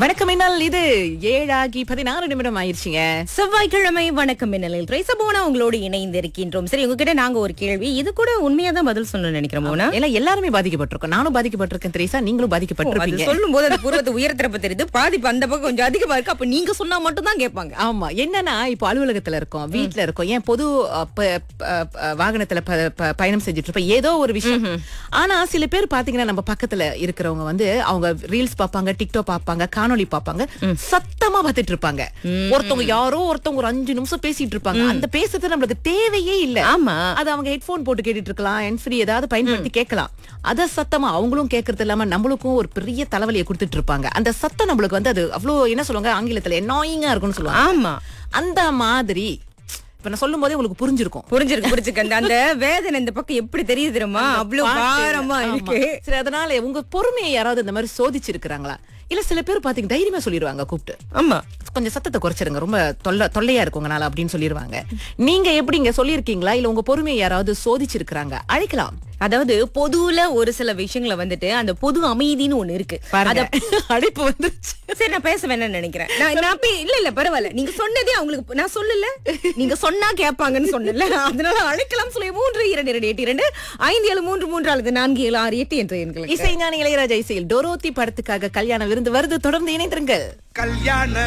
வணக்கம் என்னால் இது ஏழாகி பதினாறு நிமிடம் ஆயிடுச்சுங்க செவ்வாய்க்கிழமை வணக்கம் மின்னலில் ரைசபோனா உங்களோடு இணைந்து இருக்கின்றோம் சரி உங்ககிட்ட நாங்க ஒரு கேள்வி இது கூட உண்மையா தான் பதில் சொல்லணும்னு நினைக்கிறோம் மோனா எல்லாம் எல்லாருமே பாதிக்கப்பட்டிருக்கோம் நானும் பாதிக்கப்பட்டிருக்கேன் தெரியுசா நீங்களும் அது பாதிக்கப்பட்டிருப்பீங்க சொல்லும் போது அந்த பூர்வத்தை உயரத்திறப்ப தெரியுது பாதிப்பு அந்த பக்கம் கொஞ்சம் அதிகமா இருக்கு அப்ப நீங்க சொன்னா மட்டும் தான் கேட்பாங்க ஆமா என்னன்னா இப்போ அலுவலகத்துல இருக்கோம் வீட்ல இருக்கோம் ஏன் பொது அ, ப- ப- ப- வாகனத்துல ப- ப- பயணம் செஞ்சுட்டு இருப்போம் ஏதோ ஒரு விஷயம் ஆனா சில பேர் பாத்தீங்கன்னா நம்ம பக்கத்துல இருக்கிறவங்க வந்து அவங்க ரீல்ஸ் பாப்பாங்க டிக்டாக் பாப்பாங்க காணொளி பாப்பாங்க சத்தமா பார்த்துட்டு இருப்பாங்க ஒருத்தவங்க யாரோ ஒருத்தவங்க ஒரு அஞ்சு நிமிஷம் பேசிட்டு இருப்பாங்க அந்த பேசுறது நம்மளுக்கு தேவையே இல்ல ஆமா அது அவங்க ஹெட்போன் போட்டு கேட்டுட்டு இருக்கலாம் ஹெண்ட் ஃப்ரீ ஏதாவது பயன்படுத்தி கேட்கலாம் அத சத்தமா அவங்களும் கேட்கறது இல்லாம நம்மளுக்கும் ஒரு பெரிய தலைவலியை கொடுத்துட்டு இருப்பாங்க அந்த சத்தம் நம்மளுக்கு வந்து அது அவ்வளவு என்ன சொல்லுவாங்க ஆங்கிலத்துல என்னாயிங்கா இருக்கும்னு சொல்லுவாங்க ஆமா அந்த மாதிரி இப்ப நான் சொல்லும் போதே உங்களுக்கு புரிஞ்சிருக்கும் புரிஞ்சிருக்கு புரிஞ்சுக்க அந்த அந்த வேதனை இந்த பக்கம் எப்படி தெரியுது தெரியுமா அவ்வளவு பாட்டு. பாரமா ஆமா. இருக்கு சரி அதனால உங்க பொறுமையை யாராவது இந்த மாதிரி சோதிச்சிருக்கிறாங்களா இல்ல சில பேர் பாத்தீங்க தைரியமா சொல்லிடுவாங்க கூப்பிட்டு ஆமா கொஞ்சம் சத்தத்தை குறைச்சிருங்க ரொம்ப தொல்லை தொல்லையா இருக்கு உங்களால அப்படின்னு சொல்லிடுவாங்க நீங்க எப்படிங்க சொல்லியிருக்கீங்களா இல்ல உங்க பொறுமையை யாராவது சோதிச்சிருக்கிறாங்க அழைக்கலாம் அதாவது பொதுவுல ஒரு சில விஷயங்களை வந்துட்டு அந்த பொது அமைதின்னு ஒண்ணு இருக்கு பாருங்க அத அழைப்பு வந்துருச்சு சரி நான் பேச வேணாம்னு நினைக்கிறேன் நான் நான் பே- இல்ல இல்ல பரவாயில்ல நீங்க சொன்னதே அவங்களுக்கு நான் சொல்லல நீங்க சொன்னா கேட்பாங்கன்னு சொன்னல அதனால அழைக்கலாம் சொல்லி மூன்று இரண்டு இரண்டு எட்டு இரண்டு ஐந்து ஏழு மூன்று மூன்று அல்லது நான்கு ஏழு ஆறு எட்டு என்ற எண்களுக்கு இசைஞானி இளையராஜா இசையில் டோரோத்தி படத்துக்காக கல்யாண விருந்து வருது தொடர்ந்து இணைந்திருங்கள் கல்யாண